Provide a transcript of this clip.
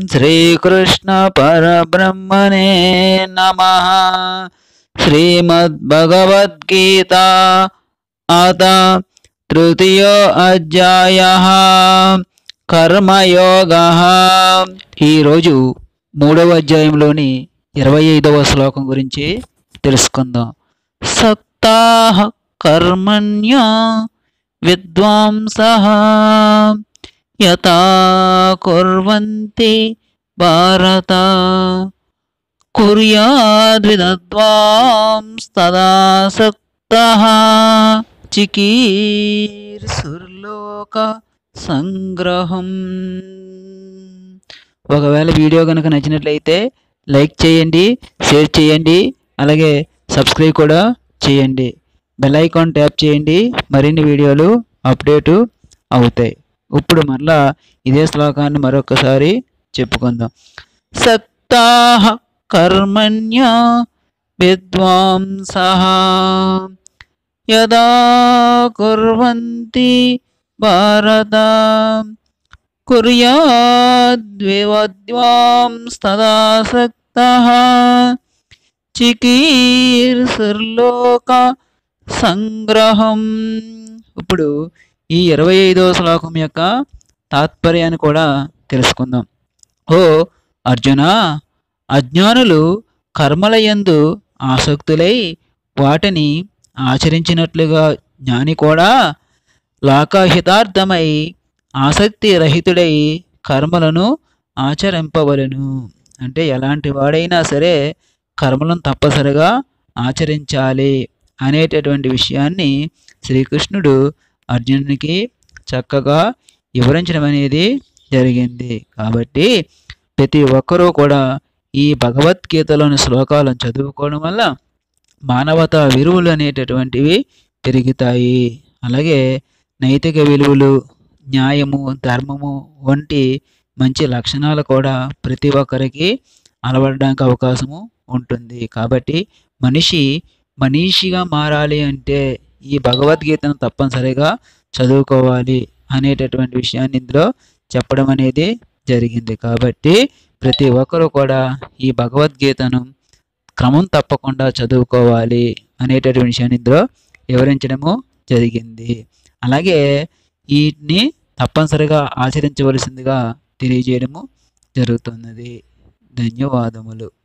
శ్రీకృష్ణ పరబ్రహ్మణే నమ శ్రీమద్భగవద్గీత అత తృతీయో అధ్యాయ కర్మయోగ ఈరోజు మూడవ అధ్యాయంలోని ఇరవై ఐదవ శ్లోకం గురించి తెలుసుకుందాం సక్తాహ కర్మణ్య విద్వాంస యథా కుర్వంతి భారత కుర్యాద్విదద్వాంస్తదాసక్తః చికీర్సుర్లోక సంగ్రహం ఒకవేళ వీడియో కనుక నచ్చినట్లయితే లైక్ చేయండి షేర్ చేయండి అలాగే సబ్స్క్రైబ్ కూడా చేయండి బెల్ ఐకాన్ ట్యాప్ చేయండి మరిన్ని వీడియోలు అప్డేటు అవుతాయి ఇప్పుడు మరలా ఇదే శ్లోకాన్ని మరొకసారి చెప్పుకుందాం సక్తాహ కర్మణ్య విద్వాంస యదా కుర్వంతి భారత కుర్యాద్వివద్వాంస్తదాసక్తః చికీర్సుర్లోక సంగ్రహం ఇప్పుడు ఈ ఇరవై ఐదవ శ్లోకం యొక్క తాత్పర్యాన్ని కూడా తెలుసుకుందాం ఓ అర్జున అజ్ఞానులు కర్మలయందు ఆసక్తులై వాటిని ఆచరించినట్లుగా జ్ఞాని కూడా లోకహితార్థమై ఆసక్తి రహితుడై కర్మలను ఆచరింపవలను అంటే ఎలాంటి వాడైనా సరే కర్మలను తప్పనిసరిగా ఆచరించాలి అనేటటువంటి విషయాన్ని శ్రీకృష్ణుడు అర్జునునికి చక్కగా వివరించడం అనేది జరిగింది కాబట్టి ప్రతి ఒక్కరూ కూడా ఈ భగవద్గీతలోని శ్లోకాలను చదువుకోవడం వల్ల మానవతా విలువలు అనేటటువంటివి పెరుగుతాయి అలాగే నైతిక విలువలు న్యాయము ధర్మము వంటి మంచి లక్షణాలు కూడా ప్రతి ఒక్కరికి అలవడడానికి అవకాశము ఉంటుంది కాబట్టి మనిషి మనీషిగా మారాలి అంటే ఈ భగవద్గీతను తప్పనిసరిగా చదువుకోవాలి అనేటటువంటి విషయాన్ని ఇందులో చెప్పడం అనేది జరిగింది కాబట్టి ప్రతి ఒక్కరూ కూడా ఈ భగవద్గీతను క్రమం తప్పకుండా చదువుకోవాలి అనేటటువంటి విషయాన్ని ఇందులో వివరించడము జరిగింది అలాగే వీటిని తప్పనిసరిగా ఆచరించవలసిందిగా తెలియజేయడము జరుగుతున్నది ధన్యవాదములు